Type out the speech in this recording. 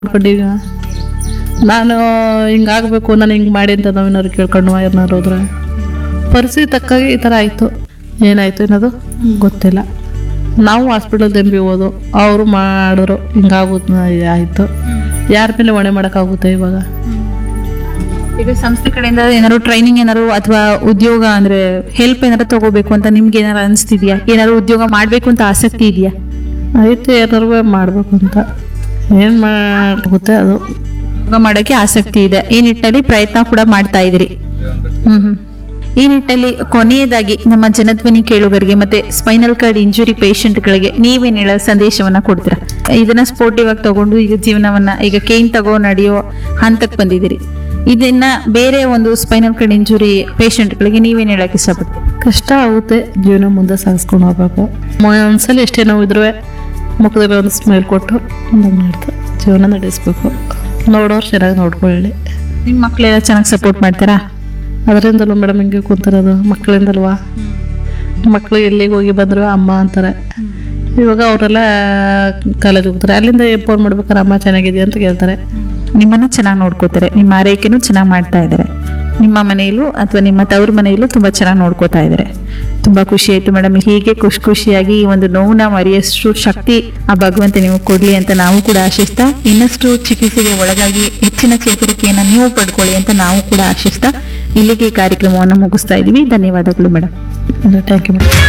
ಮಾಡ್ಕೊಂಡೀಗ ನಾನು ಹಿಂಗಾಗಬೇಕು ನಾನು ಹಿಂಗೆ ಮಾಡಿ ಅಂತ ನಾವೇನಾದ್ರು ಕೇಳ್ಕೊಂಡು ಯಾರನ್ನಾರು ಹೋದ್ರೆ ಪರಿಸ್ಥಿತಿ ತಕ್ಕಾಗಿ ಈ ಥರ ಆಯಿತು ಏನಾಯಿತು ಅನ್ನೋದು ಗೊತ್ತಿಲ್ಲ ನಾವು ಹಾಸ್ಪಿಟಲ್ ದಂಬಿ ಹೋದು ಅವರು ಮಾಡಿದ್ರು ಹಿಂಗಾಗುತ್ತೆ ಆಯಿತು ಯಾರ ಮೇಲೆ ಹೊಣೆ ಮಾಡೋಕ್ಕಾಗುತ್ತೆ ಇವಾಗ ಈಗ ಸಂಸ್ಥೆ ಕಡೆಯಿಂದ ಏನಾದ್ರು ಟ್ರೈನಿಂಗ್ ಏನಾದ್ರು ಅಥವಾ ಉದ್ಯೋಗ ಅಂದ್ರೆ ಹೆಲ್ಪ್ ಏನಾದ್ರು ತಗೋಬೇಕು ಅಂತ ನಿಮ್ಗೆ ಏನಾರು ಅನಿಸ್ತಿದ್ಯಾ ಏನಾದ್ರು ಉದ್ಯೋಗ ಮಾಡ್ಬೇಕು ಅಂತ ಆಸಕ್ತಿ ಇದೆಯಾ ಐತೆ ಏನಾರು ಮಾಡಬೇಕು ಅಂತ ಏನು ಮಾಡುತ್ತೆ ಅದು ಉದ್ಯೋಗ ಮಾಡೋಕೆ ಆಸಕ್ತಿ ಇದೆ ಈ ನಿಟ್ಟಿನಲ್ಲಿ ಪ್ರಯತ್ನ ಕೂಡ ಮಾಡ್ತಾ ಇದ್ದೀರಿ ಹ್ಮ್ ಹ್ಮ್ ಈ ನಿಟ್ಟಿನಲ್ಲಿ ಕೊನೆಯದಾಗಿ ನಮ್ಮ ಜನಧ್ವನಿ ಕೇಳುಗರಿಗೆ ಮತ್ತೆ ಸ್ಪೈನಲ್ ಕಾರ್ಡ್ ಇಂಜುರಿ ಗಳಿಗೆ ನೀವೇನ್ ಹೇಳೋ ಸಂದೇಶವನ್ನ ಕೊಡ್ತೀರಾ ಇದನ್ನ ಸ್ಪೋರ್ಟಿವ್ ಆಗಿ ತಗೊಂಡು ಈಗ ಜೀವನವನ್ನ ಈಗ ಕೇನ್ ತಗೋ ನಡೆಯೋ ಹಂತಕ್ಕೆ ಬಂದಿದ್ದೀರಿ ಇದನ್ನ ಬೇರೆ ಒಂದು ಸ್ಪೈನಲ್ ಕಾರ್ಡ್ ಇಂಜುರಿ ಗಳಿಗೆ ನೀವೇನ್ ಹೇಳಕ್ ಇಷ್ಟಪಡ್ತೀರಿ ಕಷ್ಟ ಆಗುತ್ತೆ ಜೀವನ ಮುಂದೆ ಸಾಗಿಸ್ಕೊಂಡು ಹೋಗ್ಬೇಕು ಮ- ಒಂದ್ಸಲ ಎಷ್ಟೇ ನೋವಿದ್ರು ಮುಖದಲ್ಲಿ ಒಂದು ಸ್ಮೈಲ್ ಕೊಟ್ಟು ಮುಂದೆ ಮಾಡ್ತಾ ಜೀವನ ನಡೆಸ್ಬೇಕು ನೋಡೋರು ಚೆನ್ನಾಗಿ ನೋಡ್ಕೊಳ್ಳಿ ನಿಮ್ ಮಕ್ಳೆಲ್ಲ ಚೆನ್ನಾಗಿ ಸಪೋರ್ಟ್ ಮಾಡ್ತಾರಾ ಅದರಿಂದಲೂ ಮೇಡಮ್ ಹಿಂಗೆ ಕುಂತಿರೋದು ಮಕ್ಕಳಿಂದಲ್ವಾ ಮಕ್ಕಳು ಎಲ್ಲಿಗೆ ಹೋಗಿ ಬಂದರು ಅಮ್ಮ ಅಂತಾರೆ ಇವಾಗ ಅವರೆಲ್ಲ ಕಾಲೇಜ್ ಹೋಗ್ತಾರೆ ಅಲ್ಲಿಂದ ಫೋನ್ ಮಾಡ್ಬೇಕಾರೆ ಅಮ್ಮ ಚೆನ್ನಾಗಿದೆಯಾ ಅಂತ ಕೇಳ್ತಾರೆ ನಿಮ್ಮನ್ನ ಚೆನ್ನಾಗಿ ನೋಡ್ಕೋತಾರೆ ನಿಮ್ಮ ಆರೈಕೆನೂ ಚೆನ್ನಾಗಿ ಮಾಡ್ತಾ ಇದ್ದಾರೆ ನಿಮ್ಮ ಮನೆಯಲ್ಲೂ ಅಥವಾ ನಿಮ್ಮ ತವ್ರ ಮನೆಯಲ್ಲೂ ತುಂಬಾ ಚೆನ್ನಾಗಿ ನೋಡ್ಕೋತಾ ಇದ್ದಾರೆ ತುಂಬಾ ಖುಷಿ ಆಯ್ತು ಮೇಡಮ್ ಹೀಗೆ ಖುಷಿ ಖುಷಿಯಾಗಿ ಈ ಒಂದು ನೋವನ್ನ ಮರೆಯಷ್ಟು ಶಕ್ತಿ ಆ ಭಗವಂತ ನೀವು ಕೊಡ್ಲಿ ಅಂತ ನಾವು ಕೂಡ ಆಶಿಸ್ತಾ ಇನ್ನಷ್ಟು ಚಿಕಿತ್ಸೆಗೆ ಒಳಗಾಗಿ ಹೆಚ್ಚಿನ ಚೇತರಿಕೆಯನ್ನ ನೀವು ಪಡ್ಕೊಳ್ಳಿ ಅಂತ ನಾವು ಕೂಡ ಆಶಿಸ್ತಾ ಇಲ್ಲಿಗೆ ಈ ಕಾರ್ಯಕ್ರಮವನ್ನು ಮುಗಿಸ್ತಾ ಇದೀವಿ ಧನ್ಯವಾದಗಳು ಮೇಡಮ್ ಥ್ಯಾಂಕ್ ಯು ಮೇಡಮ್